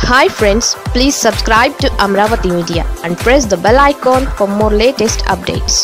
hi friends please subscribe to Amaravati media and press the bell icon for more latest updates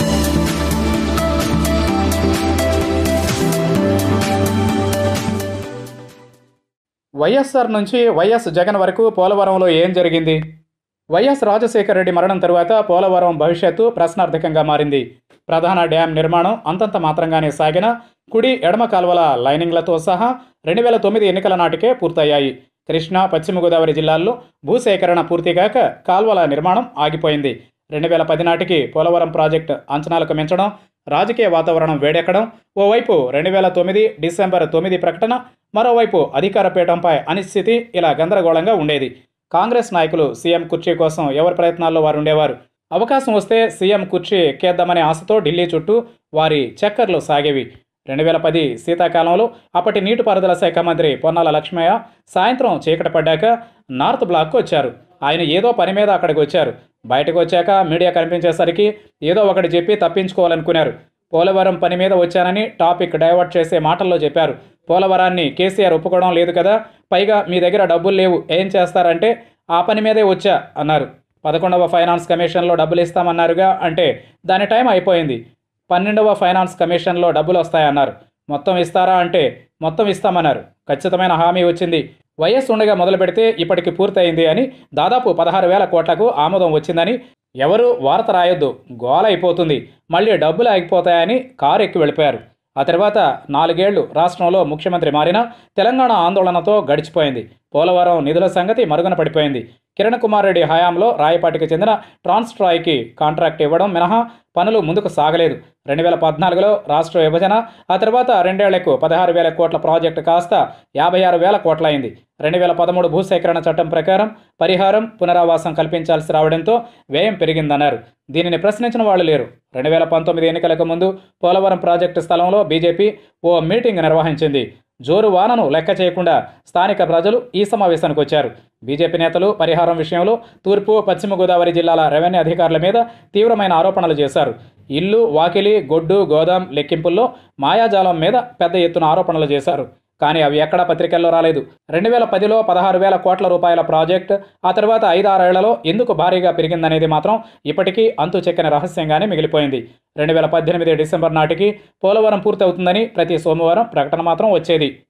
YSR నుంచి వైఎస్ జగన్ వరకు పోలవరంలో ఏం జరిగింది వైఎస్ రాజశేఖర రెడ్డి మరణం తరువాత పోలవరం భవిష్యత్తు ప్రశ్నార్థకంగా మారింది ప్రధాన డ్యాం నిర్మాణం అంతంత మాత్రంగానే సాగిన కుడి ఎడమ కాలువల లైనింగ్లతో సహా రెండు వేల తొమ్మిది ఎన్నికల నాటికే పూర్తయ్యాయి కృష్ణా పశ్చిమ గోదావరి జిల్లాల్లో భూసేకరణ పూర్తిగాక కాల్వల నిర్మాణం ఆగిపోయింది రెండు వేల పది నాటికి పోలవరం ప్రాజెక్టు అంచనాలకు మించడం రాజకీయ వాతావరణం వేడెక్కడం ఓవైపు రెండు వేల తొమ్మిది డిసెంబర్ తొమ్మిది ప్రకటన మరోవైపు అధికార పీఠంపై అనిశ్చితి ఇలా గందరగోళంగా ఉండేది కాంగ్రెస్ నాయకులు సీఎం కుర్చీ కోసం ఎవరి ప్రయత్నాల్లో వారు ఉండేవారు అవకాశం వస్తే సీఎం కుర్చీ ఎక్కేద్దామనే ఆశతో ఢిల్లీ చుట్టూ వారి చక్కర్లు సాగేవి రెండు వేల పది శీతాకాలంలో అప్పటి నీటిపారుదల శాఖ మంత్రి పొన్నాల లక్ష్మయ్య సాయంత్రం చీకటి పడ్డాక నార్త్ బ్లాక్కు వచ్చారు ఆయన ఏదో పని మీద అక్కడికి వచ్చారు బయటకు వచ్చాక మీడియా కనిపించేసరికి ఏదో ఒకటి చెప్పి తప్పించుకోవాలనుకున్నారు పోలవరం పని మీద వచ్చానని టాపిక్ డైవర్ట్ చేసే మాటల్లో చెప్పారు పోలవరాన్ని కేసీఆర్ ఒప్పుకోవడం లేదు కదా పైగా మీ దగ్గర డబ్బులు లేవు ఏం చేస్తారంటే ఆ పని మీదే వచ్చా అన్నారు పదకొండవ ఫైనాన్స్ కమిషన్లో డబ్బులు ఇస్తామన్నారుగా అంటే దాని టైం అయిపోయింది పన్నెండవ ఫైనాన్స్ కమిషన్లో డబ్బులు వస్తాయన్నారు మొత్తం ఇస్తారా అంటే మొత్తం ఇస్తామన్నారు ఖచ్చితమైన హామీ వచ్చింది వైఎస్ ఉండగా మొదలు పెడితే ఇప్పటికి పూర్తయింది అని దాదాపు పదహారు వేల కోట్లకు ఆమోదం వచ్చిందని ఎవరు వార్త రాయొద్దు గోల అయిపోతుంది మళ్ళీ డబ్బులు ఆగిపోతాయని కారు ఎక్కి వెళ్ళిపోయారు ఆ తర్వాత నాలుగేళ్లు రాష్ట్రంలో ముఖ్యమంత్రి మారినా తెలంగాణ ఆందోళనతో గడిచిపోయింది పోలవరం నిధుల సంగతి మరుగున పడిపోయింది కిరణ్ కుమార్ రెడ్డి హయాంలో రాయపాటికి చెందిన ట్రాన్స్ట్రాయ్కి కాంట్రాక్ట్ ఇవ్వడం మినహా పనులు ముందుకు సాగలేదు రెండు వేల పద్నాలుగులో రాష్ట్ర విభజన ఆ తర్వాత రెండేళ్లకు పదహారు వేల కోట్ల ప్రాజెక్టు కాస్త యాభై ఆరు వేల కోట్లయింది రెండు వేల పదమూడు భూసేకరణ చట్టం ప్రకారం పరిహారం పునరావాసం కల్పించాల్సి రావడంతో వ్యయం పెరిగిందన్నారు దీనిని ప్రశ్నించిన వాళ్ళు లేరు రెండు వేల పంతొమ్మిది ఎన్నికలకు ముందు పోలవరం ప్రాజెక్టు స్థలంలో బీజేపీ ఓ మీటింగ్ నిర్వహించింది జోరు వానను లెక్క చేయకుండా స్థానిక ప్రజలు ఈ సమావేశానికి వచ్చారు బీజేపీ నేతలు పరిహారం విషయంలో తూర్పు పశ్చిమ గోదావరి జిల్లాల రెవెన్యూ అధికారుల మీద తీవ్రమైన ఆరోపణలు చేశారు ఇల్లు వాకిలి గొడ్డు గోదాం లెక్కింపుల్లో మాయాజాలం మీద పెద్ద ఎత్తున ఆరోపణలు చేశారు కానీ అవి ఎక్కడా పత్రికల్లో రాలేదు రెండు వేల పదిలో పదహారు వేల కోట్ల రూపాయల ప్రాజెక్ట్ ఆ తర్వాత ఐదారేళ్లలో ఎందుకు భారీగా పెరిగిందనేది మాత్రం ఇప్పటికీ అంతు చెక్కని రహస్యంగానే మిగిలిపోయింది రెండు వేల పద్దెనిమిది డిసెంబర్ నాటికి పోలవరం పూర్తవుతుందని ప్రతి సోమవారం ప్రకటన మాత్రం వచ్చేది